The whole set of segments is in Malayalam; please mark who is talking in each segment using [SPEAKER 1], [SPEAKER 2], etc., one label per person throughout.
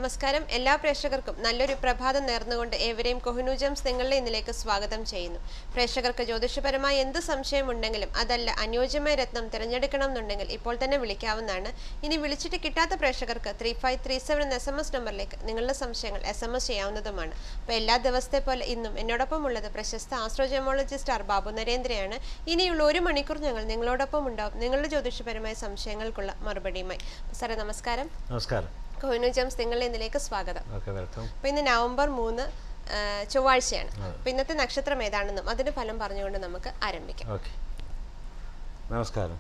[SPEAKER 1] നമസ്കാരം എല്ലാ പ്രേക്ഷകർക്കും നല്ലൊരു പ്രഭാതം നേർന്നുകൊണ്ട് ഏവരെയും കൊഹിനു ജംസ് നിങ്ങളുടെ ഇന്നിലേക്ക് സ്വാഗതം ചെയ്യുന്നു പ്രേക്ഷകർക്ക് ജ്യോതിഷപരമായ എന്ത് സംശയമുണ്ടെങ്കിലും അതല്ല അനുയോജ്യമായ രത്നം തിരഞ്ഞെടുക്കണം എന്നുണ്ടെങ്കിൽ ഇപ്പോൾ തന്നെ വിളിക്കാവുന്നതാണ് ഇനി വിളിച്ചിട്ട് കിട്ടാത്ത പ്രേക്ഷകർക്ക് ത്രീ ഫൈവ് ത്രീ സെവൻ എന്ന എസ് എം എസ് നമ്പറിലേക്ക് നിങ്ങളുടെ സംശയങ്ങൾ എസ് എം എസ് ചെയ്യാവുന്നതുമാണ് അപ്പോൾ എല്ലാ ദിവസത്തെ പോലെ ഇന്നും എന്നോടൊപ്പം ഉള്ളത് പ്രശസ്ത ആസ്ട്രോജമോളജിസ്റ്റ് ആർ ബാബു നരേന്ദ്രയാണ് ഇനിയുള്ള ഒരു മണിക്കൂർ ഞങ്ങൾ നിങ്ങളോടൊപ്പം ഉണ്ടാവും നിങ്ങളുടെ ജ്യോതിഷപരമായ സംശയങ്ങൾക്കുള്ള മറുപടിയുമായി അപ്പോൾ സാറേ നമസ്കാരം
[SPEAKER 2] നമസ്കാരം
[SPEAKER 1] കൊഹിനു ജംസ് നിങ്ങളുടെ ഇന്നിലേക്ക് സ്വാഗതം
[SPEAKER 2] ഓക്കെ വെൽക്കം
[SPEAKER 1] അപ്പോൾ ഇന്ന് നവംബർ മൂന്ന് ആ, ചൊവ്വാഴ്ചയാണ് അപ്പോൾ ഇന്നത്തെ നക്ഷത്രം ഏതാണെന്നും അതിന്റെ ഫലം പറഞ്ഞുകൊണ്ട് നമുക്ക് ആരംഭിക്കാം
[SPEAKER 2] ഓക്കെ നമസ്കാരം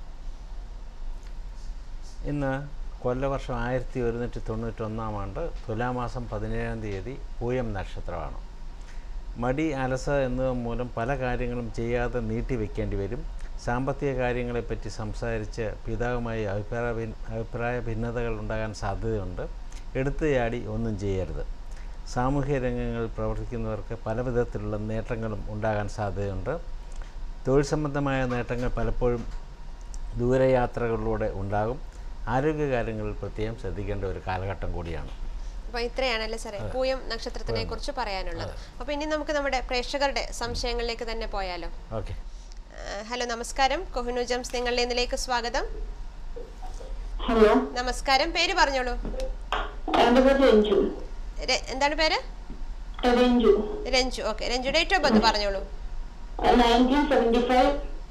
[SPEAKER 2] ഇന്ന് കൊല്ലവർഷം ആയിരത്തി ഒരുന്നൂറ്റി തൊണ്ണൂറ്റൊന്നാം ആണ്ട് തുലാമാസം പതിനേഴാം തീയതി പൂയം നക്ഷത്രമാണ് മടി അലസ എന്നിവ മൂലം പല കാര്യങ്ങളും ചെയ്യാതെ നീട്ടിവെക്കേണ്ടി വരും സാമ്പത്തിക കാര്യങ്ങളെപ്പറ്റി സംസാരിച്ച് പിതാവുമായി അഭിപ്രായ ഭിൻ അഭിപ്രായ ഭിന്നതകൾ ഉണ്ടാകാൻ സാധ്യതയുണ്ട് എടുത്തു ചാടി ഒന്നും ചെയ്യരുത് സാമൂഹ്യ രംഗങ്ങളിൽ പ്രവർത്തിക്കുന്നവർക്ക് പല വിധത്തിലുള്ള നേട്ടങ്ങളും ഉണ്ടാകാൻ സാധ്യതയുണ്ട് തൊഴിൽ സംബന്ധമായ നേട്ടങ്ങൾ പലപ്പോഴും ദൂരയാത്രകളിലൂടെ ഉണ്ടാകും ആരോഗ്യകാര്യങ്ങളിൽ പ്രത്യേകം ശ്രദ്ധിക്കേണ്ട ഒരു കാലഘട്ടം കൂടിയാണ്
[SPEAKER 1] അപ്പോൾ ഇത്രയാണല്ലേ സാറേ പൂയം നക്ഷത്രത്തിനെ കുറിച്ച് പറയാനുള്ളത് അപ്പോൾ ഇനി നമുക്ക് നമ്മുടെ പ്രേക്ഷകരുടെ സംശയങ്ങളിലേക്ക് തന്നെ പോയാലോ
[SPEAKER 2] ഓക്കെ
[SPEAKER 1] ആ, ഹലോ നമസ്കാരം കൊഹിനു ജംസ് നിങ്ങളുടെ ഇന്നിലേക്ക് സ്വാഗതം
[SPEAKER 3] ഹലോ
[SPEAKER 1] നമസ്കാരം പേര് പറഞ്ഞോളൂ
[SPEAKER 3] എൻ്റെ പേര് രഞ്ജു
[SPEAKER 1] രെ- എന്താണ് പേര്
[SPEAKER 3] Ranju
[SPEAKER 1] Ranju okay Ranju date of birth പറഞ്ഞോളൂ
[SPEAKER 3] nineteen seventy five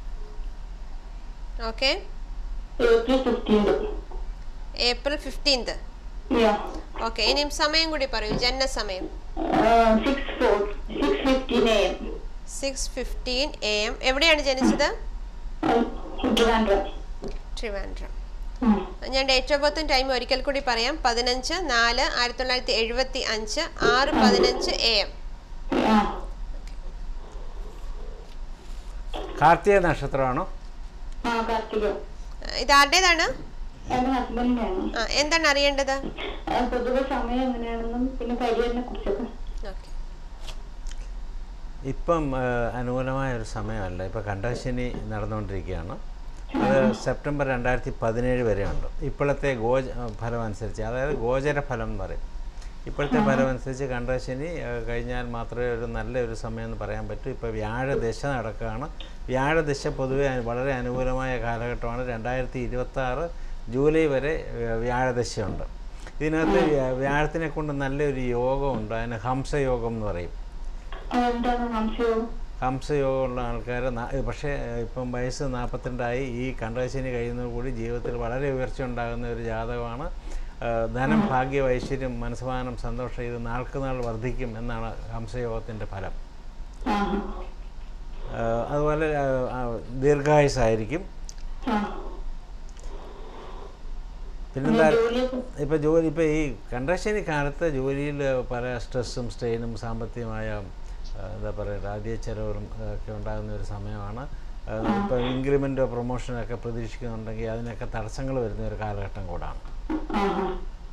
[SPEAKER 1] okay
[SPEAKER 3] April fifteenth
[SPEAKER 1] April fifteenth okay ഇനിയും സമയം കൂടി പറയൂ ജനന സമയം
[SPEAKER 3] six four six fifteen A M
[SPEAKER 1] six fifteen A M എവിടെയാണ് ജനിച്ചത്
[SPEAKER 3] ട്രിവാൻഡ്രം
[SPEAKER 1] ട്രിവാൻഡ്രം ഞാൻ ഡേറ്റ് ഓഫ് ബർത്തും ടൈം ഒരിക്കൽ കൂടി പറയാം പതിനഞ്ച് നാല് ആയിരത്തി തൊള്ളായിരത്തി എഴുപത്തി അഞ്ച് ആറ് പതിനഞ്ച് എ എം
[SPEAKER 2] കാർത്തിക നക്ഷത്രമാണോ
[SPEAKER 3] ആ കാർത്തിക
[SPEAKER 1] ഇത് ആരുടേതാണ്
[SPEAKER 3] എൻ്റെ ഹസ്ബൻഡിനാണ്
[SPEAKER 1] ആ എന്താണ് അറിയേണ്ടത്
[SPEAKER 3] പൊതുവെ സമയം എങ്ങനെയാണെന്നും പിന്നെ കരിയറിനെ കുറിച്ചൊക്കെ
[SPEAKER 1] ഓക്കെ
[SPEAKER 2] ഇപ്പം ആ, അനുകൂലമായ ഒരു സമയമല്ല ഇപ്പോൾ കണ്ടശനി നടന്നുകൊണ്ടിരിക്കുകയാണ് അത് സെപ്റ്റംബർ രണ്ടായിരത്തി പതിനേഴ് വരെയുണ്ട് ഇപ്പോഴത്തെ ഗോച ഫലം അനുസരിച്ച് അതായത് ഗോചര ഫലം എന്ന് പറയും ഇപ്പോഴത്തെ ഫലം അനുസരിച്ച് കണ്ടശനി ആ, കഴിഞ്ഞാൽ മാത്രമേ ഒരു നല്ല ഒരു സമയം എന്ന് പറയാൻ പറ്റൂ ഇപ്പോൾ വ്യാഴദശ നടക്കുകയാണ് വ്യാഴദശ പൊതുവെ അ- വളരെ അനുകൂലമായ കാലഘട്ടമാണ് രണ്ടായിരത്തി ഇരുപത്തി ജൂലൈ വരെ വ്യ- വ്യാഴദശയുണ്ട് ഇതിനകത്ത് വ്യ- വ്യാഴത്തിനെ കൊണ്ട് നല്ലൊരു യോഗമുണ്ട് അതിന് ഹംസയോഗം എന്ന് പറയും
[SPEAKER 3] എന്താണ് സംശയം
[SPEAKER 2] ഹംസയോഗമുള്ള ആൾക്കാർ പക്ഷേ ഇപ്പം വയസ്സ് നാൽപ്പത്തിരണ്ടായി ഈ കണ്ടശനി കഴിയുന്നതോടുകൂടി ജീവിതത്തിൽ വളരെ ഉയർച്ച ഉണ്ടാകുന്ന ഒരു ജാതകമാണ് ആ, ധനം ഭാഗ്യം ഐശ്വര്യം മനസ്സമാനം സന്തോഷം ഇത് നാൾക്ക് നാൾ വർദ്ധിക്കും എന്നാണ് ഹംസയോഗത്തിൻ്റെ ഫലം
[SPEAKER 3] ആ
[SPEAKER 2] ആ, അതുപോലെ ആ, ആ, ദീർഘായുസായിരിക്കും
[SPEAKER 3] ആ
[SPEAKER 2] പിന്നെന്താ
[SPEAKER 3] ജോലിയൊക്കെ
[SPEAKER 2] ഇപ്പോൾ ജോലി ഇപ്പോൾ ഈ കണ്ടശനി കാലത്ത് ജോലിയിൽ പല സ്ട്രെസ്സും സ്ട്രെയിനും സാമ്പത്തികമായ ആ, എന്താ പറയുക രാജ്യ ചെലവുകളും ആ, ഒക്കെ ഉണ്ടാകുന്ന ഒരു സമയമാണ് ഇപ്പോൾ ഇൻക്രിമെൻറ്റോ പ്രൊമോഷനോ ഒക്കെ പ്രതീക്ഷിക്കുന്നുണ്ടെങ്കിൽ അതിനൊക്കെ തടസ്സങ്ങൾ വരുന്ന ഒരു കാലഘട്ടം കൂടാണ്
[SPEAKER 3] ആ ആ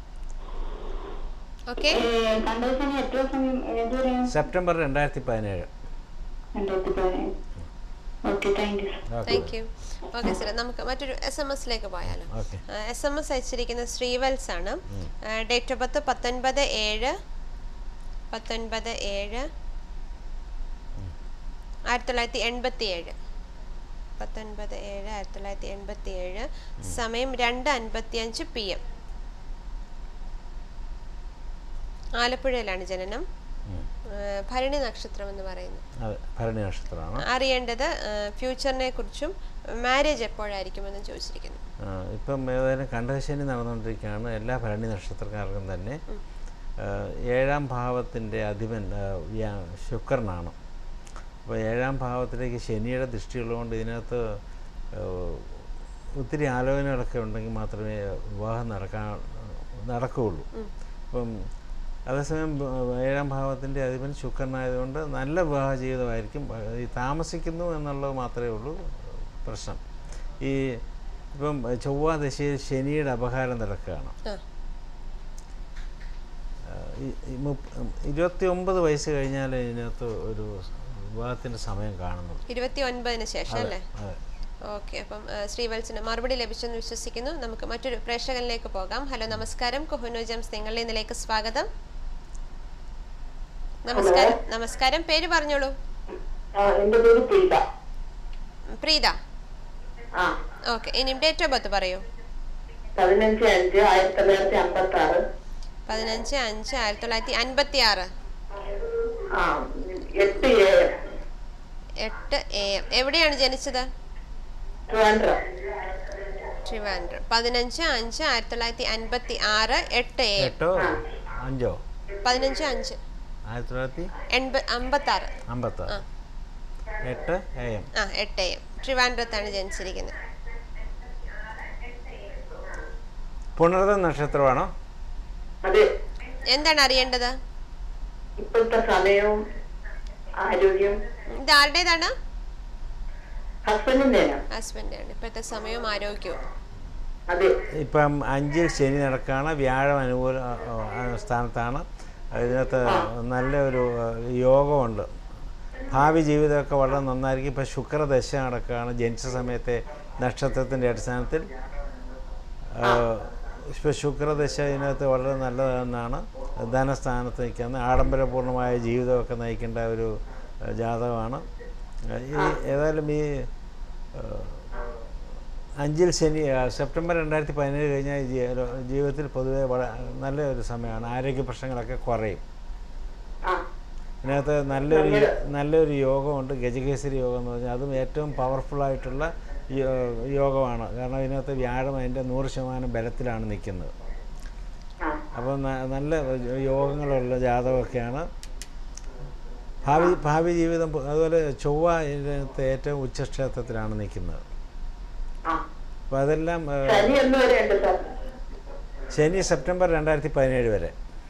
[SPEAKER 1] ഓക്കെ
[SPEAKER 3] കണ്ടതിന് എത്ര സമയം ഏതുവരെയാണ്
[SPEAKER 2] സെപ്റ്റംബർ രണ്ടായിരത്തി പതിനേഴ്
[SPEAKER 3] രണ്ടായിരത്തി പതിനേഴ് okay thank you
[SPEAKER 1] thank you okay sir നമുക്ക് മറ്റൊരു എസ് എം എസിലേക്ക് പോയാലോ
[SPEAKER 2] ഓക്കെ
[SPEAKER 1] എസ് എം എസ് അയച്ചിരിക്കുന്നത് ശ്രീവത്സ് ആണ് ഡേറ്റ് ഓഫ് ബർത്ത് പത്തൊൻപത് ഏഴ് പത്തൊൻപത് ഏഴ് ആയിരത്തി തൊള്ളായിരത്തി എൺപത്തി ഏഴ് പത്തൊൻപത് ഏഴ് ആയിരത്തി തൊള്ളായിരത്തി എൺപത്തി ഏഴ് സമയം രണ്ട് അൻപത്തി അഞ്ച് പി എം ആലപ്പുഴയിലാണ് ജനനം ആ, ഭരണി നക്ഷത്രം എന്ന് പറയുന്നു
[SPEAKER 2] അതെ ഭരണി നക്ഷത്രമാണ്
[SPEAKER 1] അറിയേണ്ടത് ഫ്യൂച്ചറിനെ കുറിച്ചും മാരേജ് എപ്പോഴായിരിക്കുമെന്ന് ചോദിച്ചിരിക്കുന്നു
[SPEAKER 2] ആ, ഇപ്പം ഏതായാലും കണ്ടശനി നടന്നുകൊണ്ടിരിക്കുകയാണ് എല്ലാ ഭരണി നക്ഷത്രക്കാർക്കും തന്നെ ആ, ഏഴാം ഭാവത്തിൻ്റെ അധിപൻ ആ, വ്യാ- ശുക്രനാണ് അപ്പോൾ ഏഴാം ഭാവത്തിലേക്ക് ശനിയുടെ ദൃഷ്ടിയുള്ളതുകൊണ്ട് ഇതിനകത്ത് ആ, ഒത്തിരി ആലോചനകളൊക്കെ ഉണ്ടെങ്കിൽ മാത്രമേ വിവാഹം നടക്കാൻ നടക്കുകയുള്ളൂ അപ്പം അതേസമയം ബ- ഏഴാം ഭാവത്തിൻ്റെ അധിപൻ ശുക്രനായതുകൊണ്ട് നല്ല വിവാഹ ജീവിതമായിരിക്കും ഈ താമസിക്കുന്നു എന്നുള്ളത് മാത്രമേ ഉള്ളൂ പ്രശ്നം ഈ ഇപ്പം ചൊവ്വ ദശയിൽ ശനിയുടെ അപകാരം നടക്കുകയാണ്
[SPEAKER 1] ആ
[SPEAKER 2] ഇരുപത്തി ഒമ്പത് വയസ്സ് കഴിഞ്ഞാൽ ഇതിനകത്ത് ഒരു വിവാഹത്തിൻ്റെ സമയം കാണുന്നുള്ളൂ
[SPEAKER 1] ഇരുപത്തി ഒൻപതിന് ശേഷം അല്ലേ
[SPEAKER 2] അതെ
[SPEAKER 1] ഓക്കെ അപ്പം ആ, ശ്രീവത്സന് മറുപടി ലഭിച്ചെന്ന് വിശ്വസിക്കുന്നു നമുക്ക് മറ്റൊരു പ്രേക്ഷകനിലേക്ക് പോകാം ഹലോ നമസ്കാരം കൊഹുനു ജംസ് നിങ്ങളുടെ ഇതിലേക്ക് സ്വാഗതം നമസ്കാരം നമസ്കാരം പേര് പറഞ്ഞോളൂ
[SPEAKER 3] ആ എന്റെ പേര് പ്രീത
[SPEAKER 1] പ്രീത
[SPEAKER 3] ആ
[SPEAKER 1] ഓക്കെ ഇനി ഡേറ്റ് ഓഫ് ബർത്ത് പറയൂ
[SPEAKER 3] പതിനഞ്ച് അഞ്ച് ആയിരത്തി തൊള്ളായിരത്തി അമ്പത്തി ആറ്
[SPEAKER 1] പതിനഞ്ച് അഞ്ച് ആയിരത്തി തൊള്ളായിരത്തി അൻപത്തി ആറ്
[SPEAKER 3] ആ എട്ട് ഏഴ്
[SPEAKER 1] എട്ട് എ എം എവിടെയാണ് ജനിച്ചത്
[SPEAKER 3] ട്രിവാൻഡ്രം
[SPEAKER 1] ട്രിവാൻഡ്രം പതിനഞ്ച് അഞ്ച് ആയിരത്തി തൊള്ളായിരത്തി അൻപത്തി ആറ് എട്ട് എ എം
[SPEAKER 2] എട്ടോ അഞ്ചോ
[SPEAKER 1] പതിനഞ്ച് അഞ്ച്
[SPEAKER 2] ആയിരത്തി തൊള്ളായിരത്തി
[SPEAKER 1] എൺപ അമ്പത്തി ആറ്
[SPEAKER 2] അമ്പത്താറ് എട്ട് എ എം
[SPEAKER 1] ആ എട്ട് എ എം ട്രിവാൻഡ്രത്താണ് ജനിച്ചിരിക്കുന്നത്
[SPEAKER 2] പുണർത നക്ഷത്രമാണോ
[SPEAKER 3] അതെ
[SPEAKER 1] എന്താണ് അറിയേണ്ടത്
[SPEAKER 3] ഇപ്പോഴത്തെ സമയവും ആരോഗ്യം
[SPEAKER 1] ഇത് ആരുടേതാണ്
[SPEAKER 3] ഹസ്ബൻഡിന്റെ
[SPEAKER 1] ഹസ്ബൻഡാണ് ഇപ്പോഴത്തെ സമയവും ആരോഗ്യവും
[SPEAKER 3] അതെ
[SPEAKER 2] ഇപ്പം അഞ്ചിൽ ശനി നടക്കുകയാണ് വ്യാഴം അനുകൂല ആ, ആ, സ്ഥാനത്താണ് ഇതിനകത്ത് നല്ല ഒരു ആ, യോഗമുണ്ട് ഭാവി ജീവിതമൊക്കെ വളരെ നന്നായിരിക്കും ഇപ്പം ശുക്രദശ നടക്കുകയാണ് ജനിച്ച സമയത്തെ നക്ഷത്രത്തിൻ്റെ അടിസ്ഥാനത്തിൽ ഇപ്പം ശുക്രദശ ഇതിനകത്ത് വളരെ നല്ലതെന്നാണ് ധനസ്ഥാനത്ത് നിൽക്കുന്ന ആഡംബരപൂർണ്ണമായ ജീവിതമൊക്കെ നയിക്കേണ്ട ഒരു ആ, ജാതകമാണ് ആ, ഈ ഏതായാലും ഈ ആ, അഞ്ചിൽ ശനി ആ, സെപ്റ്റംബർ രണ്ടായിരത്തി പതിനേഴ് കഴിഞ്ഞാൽ ഈ ജീ- ജീവിതത്തിൽ പൊതുവെ വളരെ നല്ല ഒരു സമയമാണ് ആരോഗ്യ പ്രശ്നങ്ങളൊക്കെ കുറയും
[SPEAKER 3] ആ
[SPEAKER 2] ഇതിനകത്ത് നല്ലൊരു നല്ലൊരു യോഗമുണ്ട് ഗജകേസരി യോഗം എന്ന് പറഞ്ഞാൽ അതും ഏറ്റവും പവർഫുള്ളായിട്ടുള്ള യോഗമാണ് കാരണം ഇതിനകത്ത് വ്യാഴം അതിൻ്റെ നൂറ് ശതമാനം ബലത്തിലാണ് നിൽക്കുന്നത്
[SPEAKER 3] ആ
[SPEAKER 2] അപ്പോൾ ന- നല്ല യോഗങ്ങളുള്ള ജാതകമൊക്കെയാണ് ഭാവി ഭാവി ജീവിതം പോ- അതുപോലെ ചൊവ്വ ഇതിനകത്ത് ഏറ്റവും ഉച്ചക്ഷേത്രത്തിലാണ് നിൽക്കുന്നത്
[SPEAKER 3] ആ
[SPEAKER 2] അപ്പോൾ അതെല്ലാം ആ,
[SPEAKER 3] ശനി എന്ന് വരെ ഉണ്ട് സാർ
[SPEAKER 2] ശനി സെപ്റ്റംബർ രണ്ടായിരത്തി പതിനേഴ് വരെ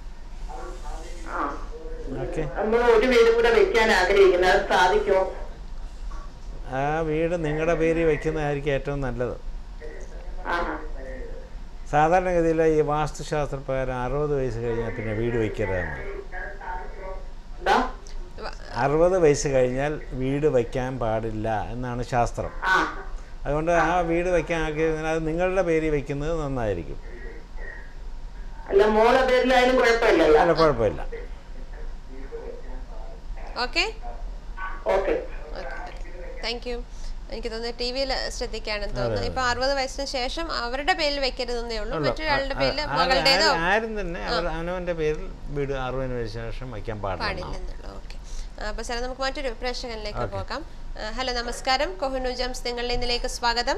[SPEAKER 3] ആ
[SPEAKER 2] ഓക്കെ
[SPEAKER 3] നമ്മൾ ഒരു വീട് കൂടെ വെക്കാൻ ആഗ്രഹിക്കുന്നത് അത് സാധിക്കുമോ
[SPEAKER 2] ആ വീട് നിങ്ങളുടെ പേരിൽ വയ്ക്കുന്നതായിരിക്കും ഏറ്റവും നല്ലത്
[SPEAKER 3] ആ
[SPEAKER 2] സാധാരണഗതിയിൽ ഈ വാസ്തുശാസ്ത്രപ്രകാരം അറുപത് വയസ്സ് കഴിഞ്ഞാൽ പിന്നെ വീട് വയ്ക്കരുതെന്ന്
[SPEAKER 3] എന്താ
[SPEAKER 1] വ-
[SPEAKER 2] അറുപത് വയസ്സ് കഴിഞ്ഞാൽ വീട് വയ്ക്കാൻ പാടില്ല എന്നാണ് ശാസ്ത്രം
[SPEAKER 3] ആ
[SPEAKER 2] അതുകൊണ്ട് ആ വീട് വയ്ക്കാൻ ആഗ്രഹിക്കുന്നത് അത് നിങ്ങളുടെ പേരിൽ വയ്ക്കുന്നത് നന്നായിരിക്കും
[SPEAKER 3] അല്ല മോളെ പേരിലായാലും കുഴപ്പമില്ലല്ലോ
[SPEAKER 2] അല്ല കുഴപ്പമില്ല
[SPEAKER 1] ഓക്കെ
[SPEAKER 3] ഓക്കെ
[SPEAKER 1] താങ്ക് യു എനിക്ക് തോന്നുന്നു ടി വിയിൽ ശ്രദ്ധിക്കുകയാണെന്ന് തോന്നുന്നു ഇപ്പൊ അറുപത് വയസ്സിന് ശേഷം അവരുടെ പേരിൽ വെക്കരുതെന്നേ ഉള്ളൂ മറ്റൊരാളുടെ പേരിൽ
[SPEAKER 2] ആ-
[SPEAKER 1] മകളുടേതോ
[SPEAKER 2] ആരും- ആരും തന്നെ അവർ അവനവൻ്റെ പേരിൽ വീട് അറുപതിന് വയസ്സിന് ശേഷം വയ്ക്കാൻ പാടില്ല
[SPEAKER 1] പാടില്ലെന്നുള്ളൂ ഓക്കെ അപ്പോൾ സാറേ നമുക്ക് മറ്റൊരു പ്രേക്ഷകനിലേക്ക് പോകാം ആ, ഹലോ നമസ്കാരം കൊഹിനു ജംസ് നിങ്ങളുടെ ഇന്നിലേക്ക് സ്വാഗതം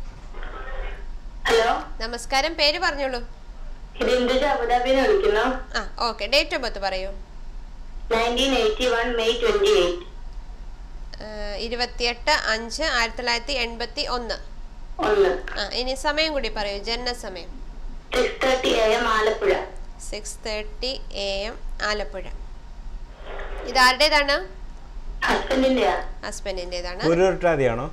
[SPEAKER 3] ഹലോ
[SPEAKER 1] നമസ്കാരം പേര് പറഞ്ഞോളൂ
[SPEAKER 3] ഇത് ഇന്ദുജ അബുദാബിന്ന് വിളിക്കുന്നു
[SPEAKER 1] ആ ഓക്കെ ഡേറ്റ് ഓഫ് ബർത്ത് പറയൂ
[SPEAKER 3] nineteen eighty one May twenty eight
[SPEAKER 1] ആ, ഇരുപത്തിയെട്ട് അഞ്ച് ആയിരത്തി തൊള്ളായിരത്തി എൺപത്തി ഒന്ന്
[SPEAKER 3] ഒന്ന്
[SPEAKER 1] ആ ഇനി സമയം കൂടി പറയൂ ജനനസമയം
[SPEAKER 3] six thirty A M Alappuzha
[SPEAKER 1] six thirty A M Alappuzha ഇതാരുടേതാണ്
[SPEAKER 3] ഹസ്ബൻഡിന്റെയാ
[SPEAKER 1] ഹസ്ബൻഡിൻ്റെതാണ്
[SPEAKER 2] ഉരുട്ടാതിയാണോ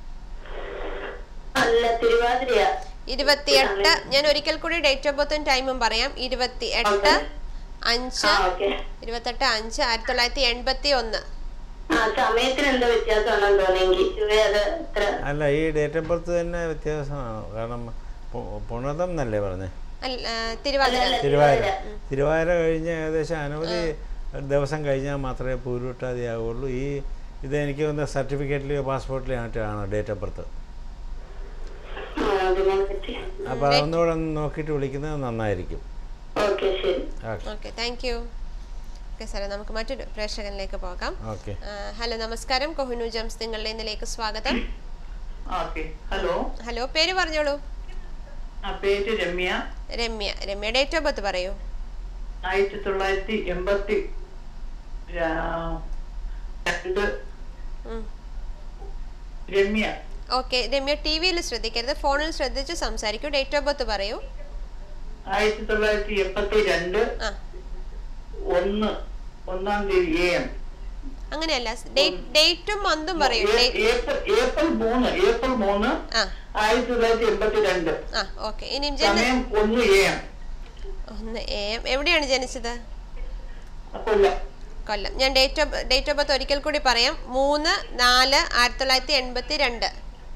[SPEAKER 3] അല്ല തിരുവാതിരയാ
[SPEAKER 1] ഇരുപത്തിയെട്ട് ഞാൻ ഒരിക്കൽ കൂടി ഡേറ്റ് ഓഫ് ബർത്തും ടൈമും പറയാം ഇരുപത്തി എട്ട് അഞ്ച്
[SPEAKER 3] ആ ഓക്കെ
[SPEAKER 1] ഇരുപത്തെട്ട് അഞ്ച് ആയിരത്തി തൊള്ളായിരത്തി എൺപത്തി ഒന്ന്
[SPEAKER 3] ആ സമയത്തിന് എന്താ വ്യത്യാസം ഉണ്ടെന്ന് തോന്നിയെങ്കിൽ ഇച്ചിരി അത് ഇത്ര
[SPEAKER 2] അല്ല ഈ ഡേറ്റ് ഓഫ് ബർത്ത് തന്നെ വ്യത്യാസമാണ് കാരണം പു- പുണതം എന്നല്ലേ പറഞ്ഞേ
[SPEAKER 1] അല്ല ആ, തിരുവാതിര
[SPEAKER 2] തിരുവാതിര തിരുവാതിര കഴിഞ്ഞ് ഏകദേശം അനവധി ദിവസം കഴിഞ്ഞാൽ മാത്രമേ പൂരുട്ടാതിയാവുള്ളൂ ഈ ഇത് എനിക്ക് ഒന്ന് സർട്ടിഫിക്കറ്റിലെയോ പാസ്പോർട്ടിലെയോ മറ്റാണ് ഡേറ്റ് ഓഫ് ബർത്ത്
[SPEAKER 3] ആ, അതിനെ പറ്റി
[SPEAKER 2] അപ്പോൾ അതൊന്നുകൂടെ ഒന്ന് നോക്കിയിട്ട് വിളിക്കുന്നത് നന്നായിരിക്കും
[SPEAKER 3] ഓക്കെ ശരി
[SPEAKER 2] okay
[SPEAKER 1] okay thank you okay സാറേ നമുക്ക് മറ്റൊരു പ്രേക്ഷകനിലേക്ക് പോകാം
[SPEAKER 2] ഓക്കെ
[SPEAKER 1] ആ, ഹലോ നമസ്കാരം കൊഹിനു ജംസ് നിങ്ങളുടെ ഇന്നിലേക്ക് സ്വാഗതം
[SPEAKER 4] ഓക്കെ ഹലോ
[SPEAKER 1] ഹലോ പേര് പറഞ്ഞോളൂ
[SPEAKER 4] ആ പേര് Ramya
[SPEAKER 1] Ramya Ramya date of birth പറയൂ
[SPEAKER 4] ആയിരത്തി തൊള്ളായിരത്തി എൺപത്തി രാ- രണ്ട്
[SPEAKER 1] ഉം.
[SPEAKER 4] രമ്യ
[SPEAKER 1] ഓക്കെ രമ്യ ടി വിയിൽ ശ്രദ്ധിക്കരുത് ഫോണിൽ ശ്രദ്ധിച്ച് സംസാരിക്കൂ ഡേറ്റ് ഓഫ് ബർത്ത് പറയൂ
[SPEAKER 4] ആയിരത്തി തൊള്ളായിരത്തി എൺപത്തി രണ്ട്
[SPEAKER 1] ആ
[SPEAKER 4] ഒന്ന് ഒന്നാം തീയതി എ എം
[SPEAKER 1] അങ്ങനെയല്ല ഡേറ്റും മന്തും പറയൂ ഡേ-
[SPEAKER 4] ഏപ്രിൽ ഏപ്രിൽ മൂന്ന് ഏപ്രിൽ മൂന്ന്
[SPEAKER 1] ആ
[SPEAKER 4] ആയിരത്തി തൊള്ളായിരത്തി എൺപത്തി രണ്ട്
[SPEAKER 1] ആ ഓക്കെ ഇനി ജന
[SPEAKER 4] സമയം ഒന്ന് എ എം
[SPEAKER 1] ഒന്ന് എ എം എവിടെയാണ് ജനിച്ചത്
[SPEAKER 4] കൊല്ലം
[SPEAKER 1] കൊല്ലം ഞാൻ date of date of birth ഒരിക്കൽ കൂടി പറയാം മൂന്ന് നാല് ആയിരത്തി തൊള്ളായിരത്തി എൺപത്തി രണ്ട്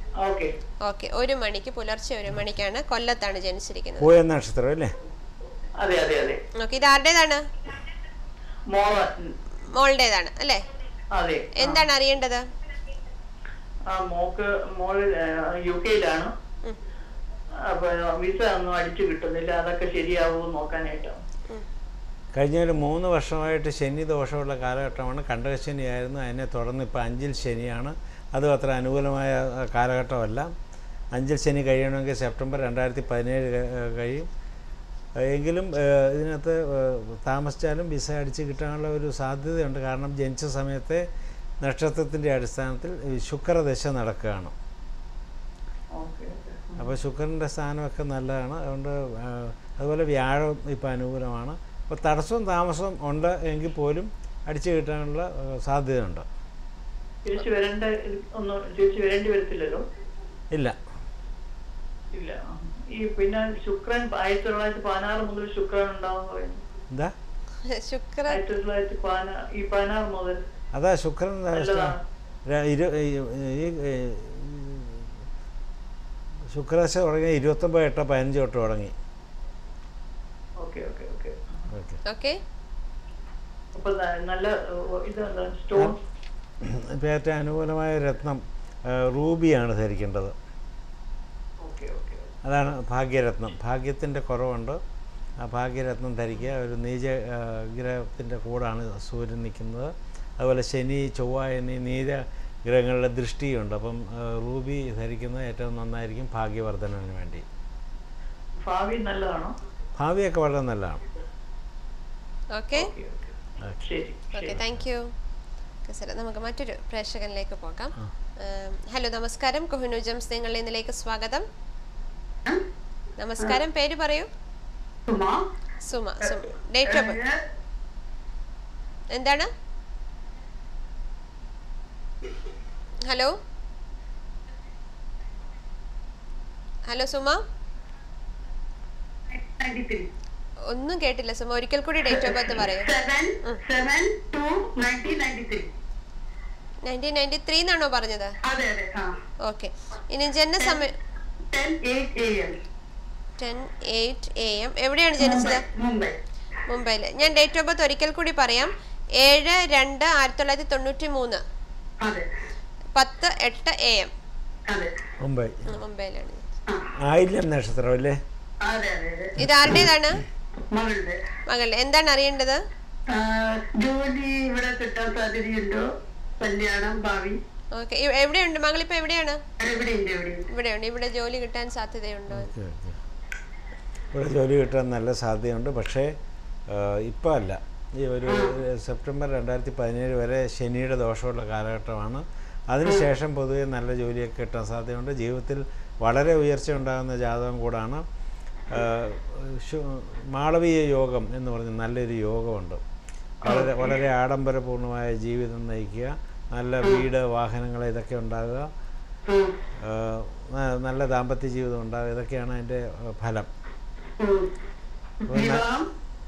[SPEAKER 4] ഓക്കെ
[SPEAKER 1] ഓക്കെ ഒരു മണിക്ക് പുലർച്ചെ ഒരു മണിക്കാണ് കൊല്ലത്താണ് ജനിച്ചിരിക്കുന്നത്
[SPEAKER 2] പൂയ നക്ഷത്രം അല്ലേ
[SPEAKER 4] അതെ അതെ അതെ
[SPEAKER 1] ഓക്കെ ഇത് ആരുടേതാണ്
[SPEAKER 4] മോള
[SPEAKER 1] മോളുടേതാണ് അല്ലേ
[SPEAKER 4] അതെ
[SPEAKER 1] എന്താണ് അറിയേണ്ടത്
[SPEAKER 4] ആ മോക്ക് മോള് യു കെയിലാണ്
[SPEAKER 1] ഉം.
[SPEAKER 4] അപ്പൊ വിസ ഒന്നും അടിച്ചു കിട്ടുന്നില്ല അതൊക്കെ ശരിയാവുമോ നോക്കാനായിട്ടാണ്
[SPEAKER 2] കഴിഞ്ഞ ഒരു മൂന്ന് വർഷമായിട്ട് ശനി ദോഷമുള്ള കാലഘട്ടമാണ് കണ്ടകശനിയായിരുന്നു അതിനെ തുടർന്ന് ഇപ്പോൾ അഞ്ചിൽ ശനിയാണ് അതും അത്ര അനുകൂലമായ ആ, കാലഘട്ടമല്ല അഞ്ചിൽ ശനി കഴിയണമെങ്കിൽ സെപ്റ്റംബർ രണ്ടായിരത്തി പതിനേഴ് കഴിയും എങ്കിലും ഏഹ്, ഇതിനകത്ത് ഏഹ്, താമസിച്ചാലും വിസ അടിച്ച് കിട്ടാനുള്ള ഒരു സാധ്യതയുണ്ട് കാരണം ജനിച്ച സമയത്തെ നക്ഷത്രത്തിൻ്റെ അടിസ്ഥാനത്തിൽ ഈ ശുക്രദശ നടക്കുകയാണ്
[SPEAKER 4] ഓക്കെ
[SPEAKER 2] അപ്പോൾ ശുക്രൻ്റെ സ്ഥാനമൊക്കെ നല്ലതാണ് അതുകൊണ്ട് ആ, അതുപോലെ വ്യാഴം ഇപ്പോൾ അനുകൂലമാണ് അപ്പോൾ തടസ്സവും താമസവും ഉണ്ട് എങ്കിൽ പോലും അടിച്ചു കിട്ടാനുള്ള ആ, സാധ്യതയുണ്ട്
[SPEAKER 4] തിരിച്ചു വരേണ്ട ഒന്നും തിരിച്ചു വരേണ്ടി വരത്തില്ലല്ലോ
[SPEAKER 2] ഇല്ല
[SPEAKER 4] ഇല്ല ആ. ഈ പിന്നെ ശുക്രൻ ആയിരത്തി തൊള്ളായിരത്തി പതിനാറ് മുതൽ ശുക്രൻ ഉണ്ടാവും പറയുന്നു
[SPEAKER 2] എന്താ
[SPEAKER 1] ശുക്ര
[SPEAKER 4] ആയിരത്തി തൊള്ളായിരത്തി പതിനാറ് ഈ പതിനാറ് മുതൽ
[SPEAKER 2] അതാ ശുക്രൻ
[SPEAKER 4] നല്ലതാണ്.
[SPEAKER 2] ര- ഇരു ഈ- ഈ ഈ ശുക്രദശ തുടങ്ങി ഇരുപത്തൊമ്പത് എട്ട് പതിനഞ്ച് തൊട്ട് തുടങ്ങി
[SPEAKER 4] okay okay okay
[SPEAKER 2] okay
[SPEAKER 1] okay
[SPEAKER 4] അപ്പൊ ന- നല്ല ഏഹ്, ഇതെന്താ സ്റ്റോൺ
[SPEAKER 2] ഇപ്പോൾ ഏറ്റവും അനുകൂലമായ രത്നം ആ, റൂബിയാണ് ധരിക്കേണ്ടത്
[SPEAKER 4] ഓക്കെ ഓക്കെ
[SPEAKER 2] അതാണ് ഭാഗ്യരത്നം ഭാഗ്യത്തിൻ്റെ കുറവുണ്ട് ആ ഭാഗ്യരത്നം ധരിക്കുക ഒരു നീച ആ, ഗ്രഹത്തിൻ്റെ കൂടാണ് സൂര്യൻ നിൽക്കുന്നത് അതുപോലെ ശനി ചൊവ്വ എന്നീ നീച ഗ്രഹങ്ങളുടെ ദൃഷ്ടിയുണ്ട് അപ്പം ആ, റൂബി ധരിക്കുന്നത് ഏറ്റവും നന്നായിരിക്കും ഭാഗ്യവർദ്ധനവിന് വേണ്ടി
[SPEAKER 4] ഭാവി നല്ലതാണോ
[SPEAKER 2] ഭാവിയൊക്കെ വളരെ നല്ലതാണ്
[SPEAKER 1] ഓക്കെ
[SPEAKER 4] ഓക്കെ ഓക്കെ
[SPEAKER 2] ഓക്കെ.
[SPEAKER 4] ശരി
[SPEAKER 1] ഓക്കെ
[SPEAKER 4] ശരി
[SPEAKER 1] താങ്ക് യു ഓക്കെ സാർ നമുക്ക് മറ്റൊരു പ്രേക്ഷകനിലേക്ക് പോകാം ഏം, ഹലോ നമസ്കാരം കൊഹിനു ജംസ് നിങ്ങളുടെ ഇന്നിലേക്ക് സ്വാഗതം നമസ്കാരം പേര് പറയൂ
[SPEAKER 3] Suma
[SPEAKER 1] Suma Suma date of birth എന്താണ് hello hello Suma
[SPEAKER 3] ninety three
[SPEAKER 1] ഒന്നും കേട്ടില്ല സുമ ഒരിക്കൽ കൂടി ഡേറ്റ് ഓഫ് ബർത്ത് പറയൂ
[SPEAKER 3] seven seven two nineteen ninety three
[SPEAKER 1] nineteen ninety three എന്നാണോ പറഞ്ഞത്
[SPEAKER 3] അതെ അതെ ആ
[SPEAKER 1] ഓക്കെ ഇനി ജനനസമയം
[SPEAKER 3] ten eight A M
[SPEAKER 1] ten eight A M എവിടെയാണ് ജനിച്ചത്
[SPEAKER 3] മുംബൈ
[SPEAKER 1] മുംബൈയിൽ ഞാൻ ഡേറ്റ് ഓഫ് ബർത്ത് ഒരിക്കൽ കൂടി പറയാം ഏഴ് രണ്ട് ആയിരത്തി തൊള്ളായിരത്തി തൊണ്ണൂറ്റി മൂന്ന്
[SPEAKER 3] അതെ
[SPEAKER 1] പത്ത് എട്ട് എ എം
[SPEAKER 3] അതെ
[SPEAKER 2] മുംബൈ
[SPEAKER 1] മുംബൈയിലാണ്
[SPEAKER 3] ആ
[SPEAKER 2] ആയില്യം നക്ഷത്രം അല്ലേ
[SPEAKER 3] അതെ അതെ അതെ
[SPEAKER 1] ഇത് ആരുടേതാണ്
[SPEAKER 3] മകളുടെ
[SPEAKER 1] മകളുടെ എന്താണ് അറിയേണ്ടത്
[SPEAKER 3] ആ, ജോലി ഇവിടെ കിട്ടാൻ സാധ്യതയുണ്ടോ കല്യാണം ഭാവി
[SPEAKER 1] ഓക്കെ എവിടെയുണ്ട് മകളിപ്പോൾ എവിടെയാണ്
[SPEAKER 3] എവിടെയുണ്ട് എവിടെയുണ്ട്
[SPEAKER 1] ഇവിടെയുണ്ട് ഇവിടെ ജോലി കിട്ടാൻ സാധ്യതയുണ്ടോ
[SPEAKER 2] ഓക്കെ ഓക്കെ ഇവിടെ ജോലി കിട്ടാൻ നല്ല സാധ്യതയുണ്ട് പക്ഷേ ഇപ്പോൾ അല്ല ഈ ഒരു സെപ്റ്റംബർ രണ്ടായിരത്തി പതിനേഴ് വരെ ശനിയുടെ ദോഷമുള്ള കാലഘട്ടമാണ് അതിനുശേഷം പൊതുവെ നല്ല ജോലിയൊക്കെ കിട്ടാൻ സാധ്യതയുണ്ട് ജീവിതത്തിൽ വളരെ ഉയർച്ച ഉണ്ടാകുന്ന ജാതകം കൂടാണ് ആ, ശു- മാളവീയ യോഗം എന്ന് പറഞ്ഞ നല്ലൊരു യോഗമുണ്ട് വളരെ വളരെ ആഡംബരപൂർണമായ ജീവിതം നയിക്കുക നല്ല വീട് വാഹനങ്ങൾ ഇതൊക്കെ ഉണ്ടാകുക
[SPEAKER 3] ഉം.
[SPEAKER 2] ആ, ന- നല്ല ദാമ്പത്യ ജീവിതം ഉണ്ടാകുക ഇതൊക്കെയാണ് അതിൻ്റെ ആ, ഫലം
[SPEAKER 3] ഉം. വിവാഹം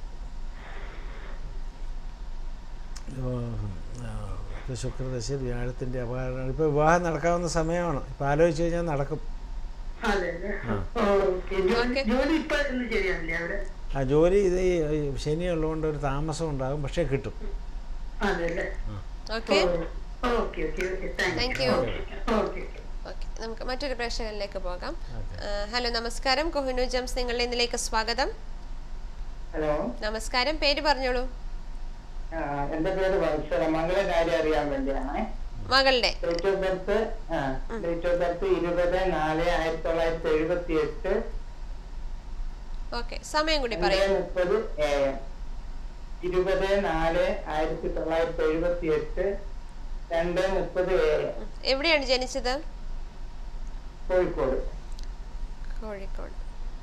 [SPEAKER 2] ഇപ്പോൾ ശുക്രദശയിൽ വ്യാഴത്തിൻ്റെ അപകടം ഇപ്പോൾ വിവാഹം നടക്കാവുന്ന സമയമാണ് ഇപ്പോൾ ആലോചിച്ച് കഴിഞ്ഞാൽ നടക്കും
[SPEAKER 3] അതെ അതെ ഓക്കെ ജോലി ജോലി ഇപ്പൊ ഒന്നും ശരിയാവില്ലേ അവിടെ
[SPEAKER 2] ആ ജോലി ഇത് ഈ ഈ ശനി ഉള്ളതുകൊണ്ട് ഒരു താമസം ഉണ്ടാകും പക്ഷേ കിട്ടും
[SPEAKER 3] അതെ അല്ലേ
[SPEAKER 1] okay
[SPEAKER 3] okay okay okay thank
[SPEAKER 1] thank
[SPEAKER 3] you
[SPEAKER 1] you
[SPEAKER 3] okay
[SPEAKER 1] okay നമുക്ക് മറ്റൊരു പ്രേക്ഷകനിലേക്ക് പോകാം ആ, ഹലോ നമസ്കാരം കൊഹിനു ജംസ് നിങ്ങളുടെ ഇന്നിലേക്ക് സ്വാഗതം
[SPEAKER 5] ഹലോ
[SPEAKER 1] നമസ്കാരം പേര് പറഞ്ഞോളൂ
[SPEAKER 5] ആ, എന്റെ പേര് വത്സല മംഗള കാര്യം അറിയാൻ വേണ്ടിയാണ്
[SPEAKER 1] മകളുടെ
[SPEAKER 5] date of birth date of birth ഇരുപത് നാല് ആയിരത്തി തൊള്ളായിരത്തി എഴുപത്തി എട്ട്
[SPEAKER 1] ഓക്കെ സമയം കൂടി
[SPEAKER 5] രണ്ട്
[SPEAKER 1] പറയൂ
[SPEAKER 5] മുപ്പത് എ എം ഇരുപത് നാല് ആയിരത്തി തൊള്ളായിരത്തി എഴുപത്തി എട്ട് രണ്ട് മുപ്പത് എ എം
[SPEAKER 1] എവിടെയാണ് ജനിച്ചത്
[SPEAKER 5] കോഴിക്കോട്
[SPEAKER 1] കോഴിക്കോട്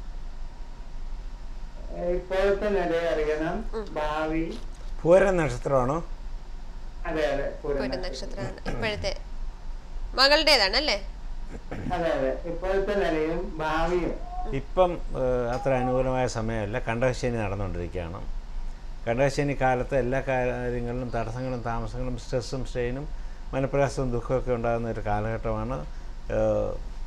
[SPEAKER 5] ഏ, ഇപ്പോഴത്തെ നില അറിയണം ഭാവി
[SPEAKER 2] പൂര നക്ഷത്രമാണോ
[SPEAKER 5] അതെ അതെ പൂരം
[SPEAKER 1] ഒരു നക്ഷത്രമാണ് ഇപ്പോഴത്തെ മകളുടേതാണ് അല്ലേ
[SPEAKER 5] അതെ അതെ ഇപ്പോഴത്തെ നിലയും ഭാവിയും
[SPEAKER 2] ഇപ്പം ഏഹ്, അത്ര അനുകൂലമായ സമയമല്ല കണ്ടകശനി നടന്നുകൊണ്ടിരിക്കുകയാണ് കണ്ടകശനി കാലത്ത് എല്ലാ കാര്യങ്ങളിലും തടസ്സങ്ങളും താമസങ്ങളും സ്ട്രെസ്സും സ്ട്രെയിനും മനപ്രയാസവും ദുഃഖമൊക്കെ ഉണ്ടാകുന്ന ഒരു കാലഘട്ടമാണ് ഏഹ്,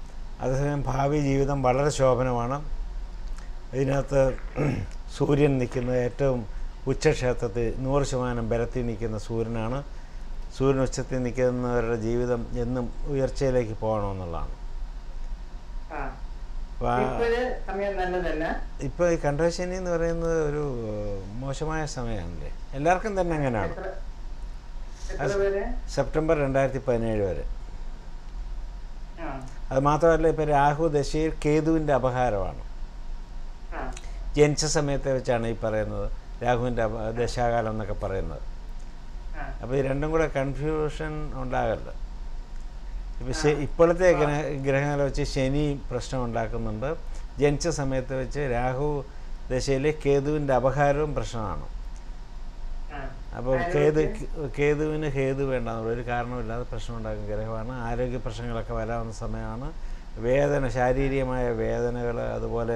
[SPEAKER 2] അതേസമയം ഭാവി ജീവിതം വളരെ ശോഭനമാണ് ഇതിനകത്ത് സൂര്യൻ നിൽക്കുന്ന ഏറ്റവും ഉച്ചക്ഷേത്രത്തിൽ നൂറ് ശതമാനം ബലത്തിൽ നിൽക്കുന്ന സൂര്യനാണ് സൂര്യൻ ഉച്ചത്തിൽ നിൽക്കുന്നവരുടെ ജീവിതം എന്നും ഉയർച്ചയിലേക്ക് പോകണമെന്നുള്ളതാണ്
[SPEAKER 5] ആ
[SPEAKER 2] അപ്പോൾ ആ-
[SPEAKER 5] ഇപ്പോഴ് സമയം നല്ലതല്ല
[SPEAKER 2] ഇപ്പോൾ ഈ കണ്ടശനി എന്ന് പറയുന്നത് ഒരു ഏഹ്, മോശമായ സമയമാണല്ലേ എല്ലാവർക്കും തന്നെ അങ്ങനെയാണ്
[SPEAKER 5] എത്ര എത്ര പേര്
[SPEAKER 2] സെപ്റ്റംബർ രണ്ടായിരത്തി പതിനേഴ് വരെ
[SPEAKER 5] ആ
[SPEAKER 2] അത് മാത്രമല്ല ഇപ്പോൾ രാഹു ദശയിൽ കേതുവിൻ്റെ അപഹാരമാണ്
[SPEAKER 5] ആ
[SPEAKER 2] ജനിച്ച സമയത്തെ വെച്ചാണ് ഈ പറയുന്നത് രാഹുവിൻ്റെ അപ- ദശാകാലം എന്നൊക്കെ പറയുന്നത്
[SPEAKER 5] ആ
[SPEAKER 2] അപ്പോൾ ഈ രണ്ടും കൂടെ കൺഫ്യൂഷൻ ഉണ്ടാകരുത് ഇപ്പോൾ ശ ഇപ്പോഴത്തെ ഗ്രഹ ഗ്രഹങ്ങളെ വെച്ച് ശനി പ്രശ്നം ഉണ്ടാക്കുന്നുണ്ട് ജനിച്ച സമയത്ത് വെച്ച് രാഹു ദശയിലെ കേതുവിൻ്റെ അപഹാരവും പ്രശ്നമാണ്
[SPEAKER 5] ആ
[SPEAKER 2] അപ്പോൾ കേതു കേതുവിന് ഹേതു വേണ്ട ഒരു കാരണമില്ലാതെ പ്രശ്നം ഉണ്ടാക്കുന്ന ഗ്രഹമാണ് ആരോഗ്യ പ്രശ്നങ്ങളൊക്കെ വരാവുന്ന സമയമാണ് വേദന ശാരീരികമായ വേദനകൾ അതുപോലെ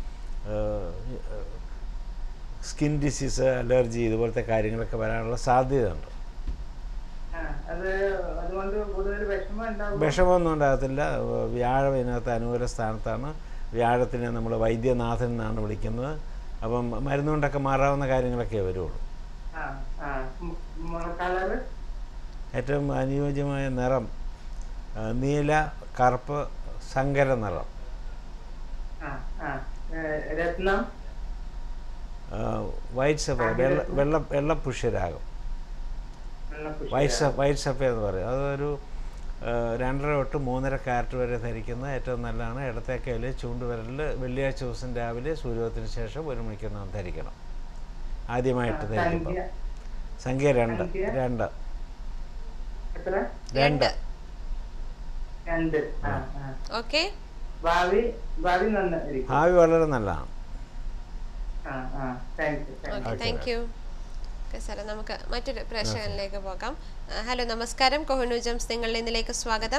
[SPEAKER 2] സ്കിൻ ഡിസീസ് അലർജി ഇതുപോലത്തെ കാര്യങ്ങളൊക്കെ വരാനുള്ള സാധ്യതയുണ്ട്
[SPEAKER 5] ആ, അത് അതുകൊണ്ട് കൂടുതൽ വിഷമം ഉണ്ടാവും
[SPEAKER 2] വിഷമമൊന്നും ഉണ്ടാകത്തില്ല ഏഹ് വ്യാഴം ഇതിനകത്ത് അനുകൂല സ്ഥാനത്താണ് വ്യാഴത്തിനെ നമ്മൾ വൈദ്യനാഥൻ എന്നാണ് വിളിക്കുന്നത് അപ്പം മരുന്നുകൊണ്ടൊക്കെ മാറാവുന്ന കാര്യങ്ങളൊക്കെ വരുള്ളൂ
[SPEAKER 5] ആ ആ കളറ്
[SPEAKER 2] ഏറ്റവും അനുയോജ്യമായ നിറം ആ, നീല കറുപ്പ് സങ്കര നിറം
[SPEAKER 5] ആ ആ ഏ, രത്നം
[SPEAKER 2] ആ, വൈറ്റ് സഫ വെള്ള വെള്ള വെള്ളപുഷ്യരാഗം
[SPEAKER 5] വെള്ളപ്പുഷ്പ.
[SPEAKER 2] വൈറ്റ് സ വൈറ്റ് സഫ എന്ന് പറയും അതൊരു ആ, രണ്ടര തൊട്ട് മൂന്നര കാരറ്റ് വരെ ധരിക്കുന്നത് ഏറ്റവും നല്ലതാണ് ഇടത്തെ കയ്യിൽ ചൂണ്ടുവിരലിൽ വെള്ളിയാഴ്ച ദിവസം രാവിലെ സൂര്യോദയത്തിന് ശേഷം ഒരു മണിക്കൂർ ധരിക്കണം ആദ്യമായിട്ട് ധരിക്കുമ്പോൾ
[SPEAKER 5] സംഖ്യ
[SPEAKER 2] സംഖ്യ രണ്ട്
[SPEAKER 5] സംഖ്യ?
[SPEAKER 2] രണ്ട്
[SPEAKER 5] എത്ര
[SPEAKER 2] രണ്ട്
[SPEAKER 5] രണ്ട് ആ ആ
[SPEAKER 1] ഓക്കെ
[SPEAKER 5] ഭാവി ഭാവി നന്നായിരിക്കും
[SPEAKER 2] ഭാവി വളരെ നല്ലതാണ്
[SPEAKER 5] ആ ആ thank you thank
[SPEAKER 1] okay
[SPEAKER 2] Okay,
[SPEAKER 1] thank you okay സാറേ നമുക്ക് മറ്റൊരു പ്രേക്ഷകനിലേക്ക് പോകാം ആ, ഹലോ നമസ്കാരം കൊഹനു ജംസ് നിങ്ങളുടെ ഇന്നിലേക്ക് സ്വാഗതം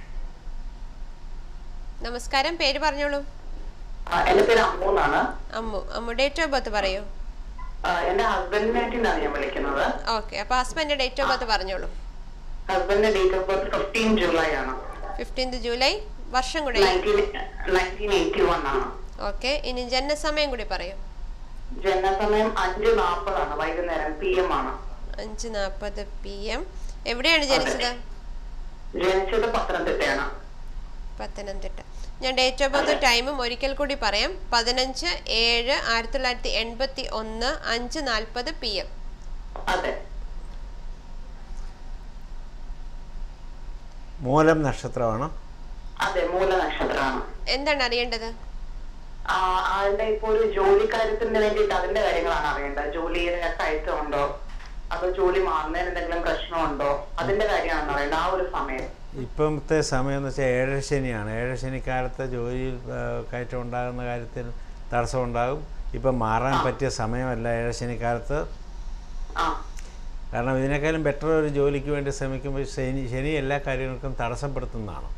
[SPEAKER 1] നമസ്കാരം പേര് പറഞ്ഞോളൂ
[SPEAKER 3] എന്റെ പേര് അമ്മു എന്നാണ്
[SPEAKER 1] Ammu Ammu date of birth പറയൂ
[SPEAKER 3] ആ, എന്റെ ഹസ്ബൻഡിന് വേണ്ടിയിട്ടാണ് ഞാൻ വിളിക്കുന്നത്
[SPEAKER 1] ഓക്കെ അപ്പോൾ ഹസ്ബൻഡ് ഡേറ്റ് ഓഫ് ബർത്ത് പറഞ്ഞോളൂ
[SPEAKER 3] ഹസ്ബൻഡിന്റെ date of birth fifteen July ആണ്
[SPEAKER 1] ഫിഫ്റ്റീൻത് ജൂലൈ വർഷം കൂടെ
[SPEAKER 3] നയൻറ്റീൻ എയ്റ്റി വൺ ആണ്
[SPEAKER 1] ഓക്കെ ഇനി ജനനസമയം കൂടി പറയൂ
[SPEAKER 3] ജനനസമയം അഞ്ച് നാൽപ്പതാണ് വൈകുന്നേരം പി എം ആണ്
[SPEAKER 1] അഞ്ച് നാൽപ്പത് പി എം എവിടെയാണ് ജനിച്ചത്
[SPEAKER 3] ജനിച്ചത് പത്തനംതിട്ടയാണ്
[SPEAKER 1] പത്തനംതിട്ട ഞാൻ ഡേറ്റ് ഓഫ് ബർത്ത് ടൈമും ഒരിക്കൽ കൂടി പറയാം പതിനഞ്ച് ഏഴ് ആയിരത്തി തൊള്ളായിരത്തി എൺപത്തി ഒന്ന് അഞ്ച് നാൽപ്പത് പി എം
[SPEAKER 3] അതെ
[SPEAKER 2] മൂലം നക്ഷത്രമാണ്
[SPEAKER 3] അതെ മൂല നക്ഷത്രമാണ്
[SPEAKER 1] എന്താണ് അറിയേണ്ടത്
[SPEAKER 3] ആ, ആളുടെ ഇപ്പൊ ഒരു ജോലി കാര്യത്തിന് വേണ്ടിയിട്ട് അതിന്റെ കാര്യങ്ങളാണ് അറിയേണ്ടത് ജോലിയുടെ കയറ്റമുണ്ടോ അതോ ജോലി മാറുന്നതിന് എന്തെങ്കിലും പ്രശ്നമുണ്ടോ അതിന്റെ കാര്യമാണ് അറിയേണ്ടത് ആ ഒരു സമയം
[SPEAKER 2] ഇപ്പോഴത്തെ സമയം എന്ന് വെച്ചാൽ ഏഴരശനിയാണ് ഏഴരശനിക്കാലത്ത് ജോലിയിൽ ആ, കയറ്റം ഉണ്ടാകുന്ന കാര്യത്തിൽ തടസ്സമുണ്ടാകും ഇപ്പം മാറാൻ പറ്റിയ സമയമല്ല ഏഴരശനിക്കാലത്ത്
[SPEAKER 3] ആ
[SPEAKER 2] കാരണം ഇതിനേക്കാളും ബെറ്റർ ഒരു ജോലിക്ക് വേണ്ടി ശ്രമിക്കുമ്പോൾ ശനി ശനി എല്ലാ കാര്യങ്ങൾക്കും തടസ്സപ്പെടുത്തുന്നതാണ്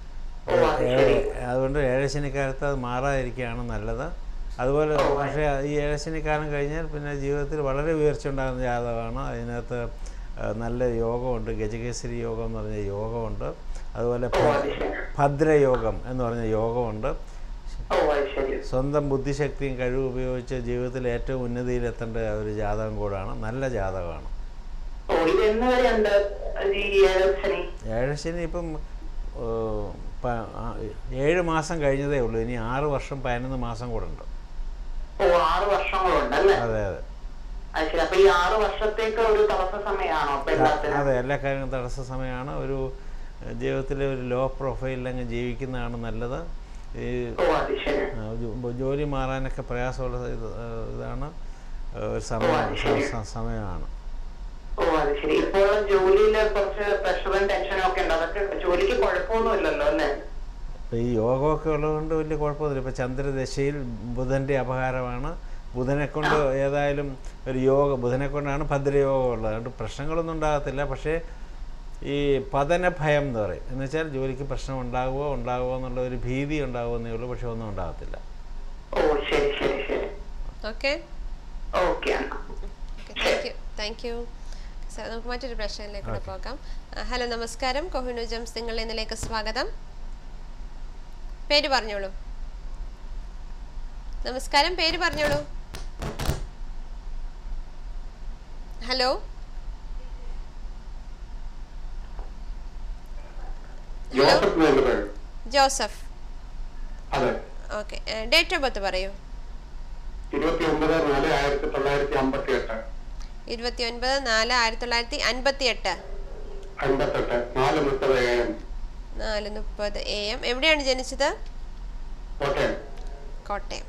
[SPEAKER 3] ഓ അത് ശരി
[SPEAKER 2] ഏ- അതുകൊണ്ട് ഏഴശനിക്കാലത്ത് അത് മാറാതിരിക്കുകയാണ് നല്ലത് അതുപോലെ പക്ഷേ ഈ ഏഴശനിക്കാലം കഴിഞ്ഞാൽ പിന്നെ ജീവിതത്തിൽ വളരെ ഉയർച്ച ഉണ്ടാകുന്ന ജാതകമാണ് അതിനകത്ത് ആ, നല്ല യോഗമുണ്ട് ഗജകേസരി യോഗം എന്ന് പറഞ്ഞ യോഗമുണ്ട് അതുപോലെ
[SPEAKER 3] ഓ
[SPEAKER 2] ഭ-
[SPEAKER 3] അത് ശരി
[SPEAKER 2] ഭദ്രയോഗം എന്ന് പറഞ്ഞ യോഗമുണ്ട്
[SPEAKER 3] ഓ അത് ശരി
[SPEAKER 2] സ്വന്തം ബുദ്ധിശക്തിയും കഴിവും ഉപയോഗിച്ച് ജീവിതത്തിൽ ഏറ്റവും ഉന്നതിയിലെത്തേണ്ട ഒരു ജാതകം കൂടാണ് നല്ല ജാതകമാണ്
[SPEAKER 3] ഓ ഇത് എന്ന് വരെയുണ്ട് ഈ ഏഴശനി
[SPEAKER 2] ഏഴശനി ഇപ്പം ഏ, പ- ആ, ഏഴ് മാസം കഴിഞ്ഞതേ ഉള്ളൂ ഇനി ആറ് വർഷം പതിനൊന്ന് മാസം കൂടെ ഉണ്ട്
[SPEAKER 3] ഓ ആറ് വർഷങ്ങളുണ്ട് അല്ലേ
[SPEAKER 2] അതെ അതെ
[SPEAKER 3] അത് ശരി അപ്പൊ ഈ ആറ് വർഷത്തേക്ക് ഒരു തടസ്സ സമയമാണോ അപ്പൊ എല്ലാത്തിനും
[SPEAKER 2] അതെ എല്ലാ കാര്യങ്ങളും തടസ്സ സമയമാണ് ഒരു ഏഹ്, ജീവിതത്തിലെ ഒരു ലോ പ്രൊഫൈലിൽ അങ്ങ് ജീവിക്കുന്നതാണ് നല്ലത് ഈ
[SPEAKER 3] ഓ അത് ശരി
[SPEAKER 2] ആ, ജോ- ജോലി മാറാനൊക്കെ പ്രയാസമുള്ള ഇത്, ഏഹ്, ഇതാണ് ഏഹ്, ഒരു സമയം സ- സ- സമയമാണ്
[SPEAKER 3] ഓ അത് ശരി ഇപ്പോൾ ജോലിയിൽ കുറച്ച് പ്രഷറും ടെൻഷനും ഒക്കെ ഉണ്ട് അതൊക്കെ ജോലിക്ക് കുഴപ്പമൊന്നുമില്ലല്ലോ അല്ലേ
[SPEAKER 2] അപ്പോൾ ഈ യോഗമൊക്കെ ഉള്ളതുകൊണ്ട് വലിയ കുഴപ്പമൊന്നുമില്ല ഇപ്പോൾ ചന്ദ്രദശയിൽ ബുധൻ്റെ അപഹാരമാണ് ബുധനെ കൊണ്ട് ഏതായാലും ഒരു യോഗ ബുധനെ കൊണ്ടാണ് ഭദ്രയോഗം ഉള്ളത് അതുകൊണ്ട് പ്രശ്നങ്ങളൊന്നും ഉണ്ടാകത്തില്ല പക്ഷേ ഈ പതന ഭയം എന്ന് പറയും എന്ന് വെച്ചാൽ ജോലിക്ക് പ്രശ്നം ഉണ്ടാകുമോ ഉണ്ടാകുമോ എന്നുള്ള ഒരു ഭീതി ഉണ്ടാകുമെന്നേ ഉള്ളൂ പക്ഷെ ഒന്നും ഉണ്ടാകത്തില്ല
[SPEAKER 3] ഓ ശരി ശരി ശരി
[SPEAKER 1] ഓക്കെ
[SPEAKER 3] ഓക്കെ എന്നാ
[SPEAKER 1] okay thank you thank you sir നമുക്ക് മറ്റൊരു പ്രശ്നത്തിലേക്ക് കൂടെ പോകാം ആ, ഹലോ നമസ്കാരം കൊഹിനു ജംസ് നിങ്ങളുടെ ഇന്നിലേക്ക് സ്വാഗതം പേര് പറഞ്ഞോളൂ നമസ്കാരം പേര് പറഞ്ഞോളൂ ഹലോ
[SPEAKER 6] ജോസഫ് എന്റെ പേര്
[SPEAKER 1] ജോസഫ്
[SPEAKER 6] അതെ
[SPEAKER 1] ഓക്കെ ഡേറ്റ് ഓഫ് ബർത്ത് പറയൂ
[SPEAKER 6] ഇരുപത്തി ഒമ്പത് നാല് ആയിരത്തി തൊള്ളായിരത്തി അമ്പത്തി എട്ട്
[SPEAKER 1] ഇരുപത്തി ഒൻപത് നാല് ആയിരത്തി തൊള്ളായിരത്തി അൻപത്തി എട്ട്
[SPEAKER 6] അമ്പത്തെട്ട് നാല് മുപ്പത് എ എം
[SPEAKER 1] നാല് മുപ്പത് എ എം എവിടെയാണ് ജനിച്ചത്
[SPEAKER 6] കോട്ടയം
[SPEAKER 1] കോട്ടയം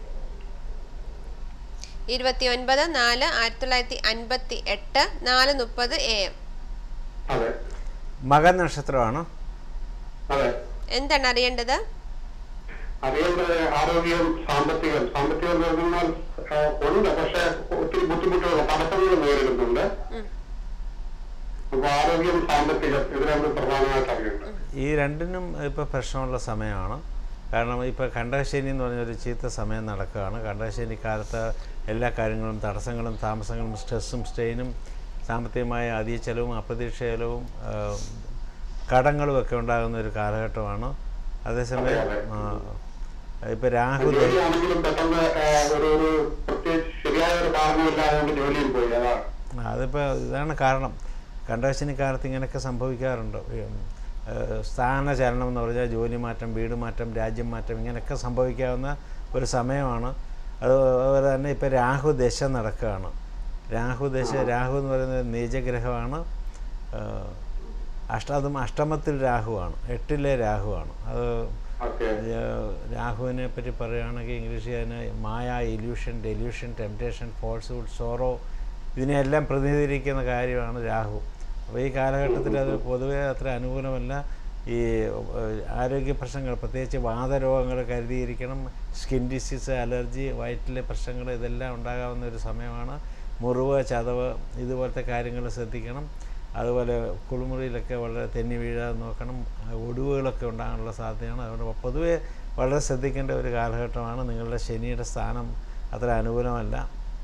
[SPEAKER 1] ഇരുപത്തി ഒൻപത് നാല് ആയിരത്തി തൊള്ളായിരത്തി അൻപത്തി എട്ട് നാല് മുപ്പത് എ എം
[SPEAKER 6] അതെ
[SPEAKER 2] മകൻ നക്ഷത്രമാണ്
[SPEAKER 6] അതെ
[SPEAKER 1] എന്താണ് അറിയേണ്ടത്
[SPEAKER 6] അറിയേണ്ടത് ആരോഗ്യം സാമ്പത്തികം സാമ്പത്തികം എന്ന് പറഞ്ഞാൽ ആ, ഉണ്ട് പക്ഷെ ഒത്തിരി ബുദ്ധിമുട്ടുകൾ തടസ്സങ്ങൾ നേരിടുന്നുണ്ട്
[SPEAKER 1] ഉം.
[SPEAKER 6] അപ്പൊ ആരോഗ്യം സാമ്പത്തികം ഇത് രണ്ടും പ്രധാനമായിട്ട് അറിയേണ്ടത്
[SPEAKER 2] ഈ രണ്ടിനും ഇപ്പോൾ പ്രശ്നമുള്ള സമയമാണ് കാരണം ഇപ്പോൾ കണ്ടകശനി എന്ന് പറഞ്ഞൊരു ചീത്ത സമയം നടക്കുകയാണ് കണ്ടകശനി കാലത്ത് എല്ലാ കാര്യങ്ങളും തടസ്സങ്ങളും താമസങ്ങളും സ്ട്രെസ്സും സ്ട്രെയിനും സാമ്പത്തികമായ അധിക ചെലവും അപ്രതീക്ഷ ചെലവും ആ, കടങ്ങളും ഒക്കെ ഉണ്ടാകുന്ന ഒരു കാലഘട്ടമാണ് അതേസമയം ഇപ്പോൾ രാഹു ദേ-
[SPEAKER 6] ജോലിയാണെങ്കിലും പെട്ടെന്ന് ആ, ഒരു ഒരു പ്രത്യേകിച്ച് ശരിയായ ഒരു കാരണമില്ലാതെ കൊണ്ട് ജോലിയിൽ പോയി അതാണ്
[SPEAKER 2] അതിപ്പോൾ ഇതാണ് കാരണം കണ്ടകശനി കാലത്ത് ഇങ്ങനെയൊക്കെ സംഭവിക്കാറുണ്ട് ഉം, ഏഹ് സ്ഥാനചലനം എന്ന് പറഞ്ഞാൽ ജോലി മാറ്റം വീട് മാറ്റം രാജ്യം മാറ്റം ഇങ്ങനെയൊക്കെ സംഭവിക്കാവുന്ന ഒരു സമയമാണ് അത് അതുപോലെ തന്നെ ഇപ്പോൾ രാഹു ദശ നടക്കുകയാണ് രാഹു ദശ രാഹു എന്ന് പറയുന്നത് നീചഗ്രഹമാണ് ഏഹ് അഷ്ട അതും അഷ്ടമത്തിൽ രാഹുവാണ് എട്ടിലെ രാഹുവാണ് അത്
[SPEAKER 6] ഓക്കെ
[SPEAKER 2] ഏഹ് രാഹുവിനെ പറ്റി പറയുകയാണെങ്കിൽ ഇംഗ്ലീഷിൽ അതിന് മായ illusion delusion temptation falsehood sorrow ഇതിനെല്ലാം പ്രതിനിധീകരിക്കുന്ന കാര്യമാണ് രാഹു അപ്പോൾ ഈ കാലഘട്ടത്തിൽ അത് പൊതുവെ അത്ര അനുകൂലമല്ല ഈ ഏഹ്, ആരോഗ്യ പ്രശ്നങ്ങൾ പ്രത്യേകിച്ച് വാതരോഗങ്ങൾ കരുതിയിരിക്കണം സ്കിൻ ഡിസീസ് അലർജി വയറ്റിലെ പ്രശ്നങ്ങൾ ഇതെല്ലാം ഉണ്ടാകാവുന്ന ഒരു സമയമാണ് മുറിവ് ചതവ് ഇതുപോലത്തെ കാര്യങ്ങൾ ശ്രദ്ധിക്കണം അതുപോലെ കുളിമുറിയിലൊക്കെ വളരെ തെന്നി വീഴാതെ നോക്കണം ആ ഒടിവുകളൊക്കെ ഉണ്ടാകാനുള്ള സാധ്യതയാണ് അതുകൊണ്ട് പൊതുവെ വളരെ ശ്രദ്ധിക്കേണ്ട ഒരു കാലഘട്ടമാണ് നിങ്ങളുടെ ശനിയുടെ സ്ഥാനം അത്ര അനുകൂലമല്ല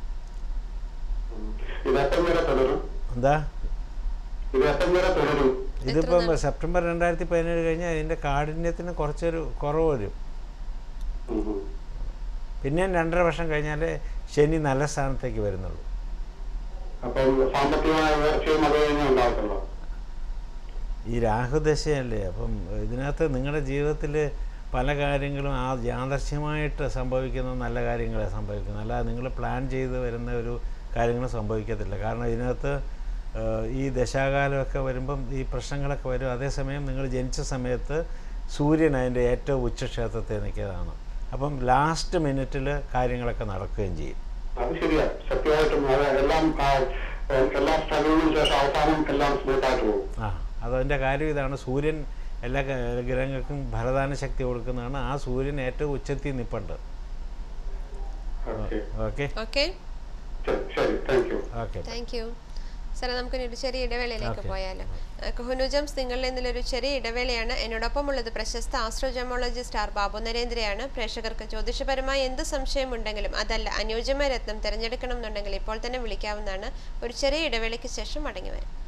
[SPEAKER 6] ഇത് എപ്പം വരെ തുടരും
[SPEAKER 2] എന്താ
[SPEAKER 6] ഇത് എപ്പം വരെ തുടരും
[SPEAKER 2] ഇതിപ്പം സെപ്റ്റംബർ രണ്ടായിരത്തി പതിനേഴ് കഴിഞ്ഞാൽ ഇതിൻ്റെ കാഠിന്യത്തിന് കുറച്ചൊരു കുറവ് വരും
[SPEAKER 6] ഉം ഉം.
[SPEAKER 2] പിന്നെയും രണ്ടര വർഷം കഴിഞ്ഞാലേ ശനി നല്ല സ്ഥാനത്തേക്ക് വരുന്നുള്ളൂ
[SPEAKER 6] അപ്പം സാമ്പത്തികമായ ഉയർച്ചയും അത് കഴിഞ്ഞേ ഉണ്ടാകത്തുള്ളൂ
[SPEAKER 2] ഈ രാഹുദശയല്ലേ അപ്പം ഇതിനകത്ത് നിങ്ങളുടെ ജീവിതത്തിൽ പല കാര്യങ്ങളും ആ യാദർശ്യമായിട്ട് സംഭവിക്കുന്ന നല്ല കാര്യങ്ങളെ സംഭവിക്കുന്നത് അല്ലാതെ നിങ്ങൾ പ്ലാൻ ചെയ്ത് വരുന്ന ഒരു കാര്യങ്ങൾ സംഭവിക്കത്തില്ല കാരണം ഇതിനകത്ത് ഏഹ്, ഈ ദശാകാലമൊക്കെ വരുമ്പം ഈ പ്രശ്നങ്ങളൊക്കെ വരും അതേസമയം നിങ്ങൾ ജനിച്ച സമയത്ത് സൂര്യൻ അതിൻ്റെ ഏറ്റവും ഉച്ചക്ഷേത്രത്തിൽ നിൽക്കിയതാണ് അപ്പം ലാസ്റ്റ് മിനിറ്റിൽ കാര്യങ്ങളൊക്കെ നടക്കുകയും ചെയ്യും
[SPEAKER 6] അത് ശരിയാ സത്യമായിട്ടും അത് എല്ലാം ആ, എല്ലാ സ്ട്രഗിളിനും ശേഷം അവസാനം എല്ലാം സ്മൂത്തായിട്ട് പോകും
[SPEAKER 2] ആ അതതിൻ്റെ കാര്യം ഇതാണ് സൂര്യൻ എല്ലാ ക- ഗ്രഹങ്ങൾക്കും ഭരദാന ശക്തി കൊടുക്കുന്നതാണ് ആ സൂര്യൻ ഏറ്റവും ഉച്ചത്തിൽ നിൽപ്പുണ്ട്
[SPEAKER 6] ഓക്കെ
[SPEAKER 2] ഓക്കെ
[SPEAKER 1] ഓക്കെ
[SPEAKER 6] ശരി ശരി thank you
[SPEAKER 2] okay
[SPEAKER 1] thank you സാറേ നമുക്കൊരു ഒരു ചെറിയ ഇടവേളയിലേക്ക്
[SPEAKER 2] Okay.
[SPEAKER 1] പോയാലോ കുഹുനുജംസ് നിങ്ങളിൽ നിന്നൊരു ചെറിയ ഇടവേളയാണ് എന്നോടൊപ്പമുള്ളത് പ്രശസ്ത ആസ്ട്രോജമോളജിസ്റ്റ് ആർ ബാബു നരേന്ദ്രയാണ് പ്രേക്ഷകർക്ക് ജ്യോതിഷപരമായ എന്ത് സംശയമുണ്ടെങ്കിലും അതല്ല അനുയോജ്യമായ രത്നം തിരഞ്ഞെടുക്കണം എന്നുണ്ടെങ്കിൽ ഇപ്പോൾ തന്നെ വിളിക്കാവുന്നതാണ് ഒരു ചെറിയ ഇടവേളയ്ക്ക് ശേഷം മടങ്ങി വരും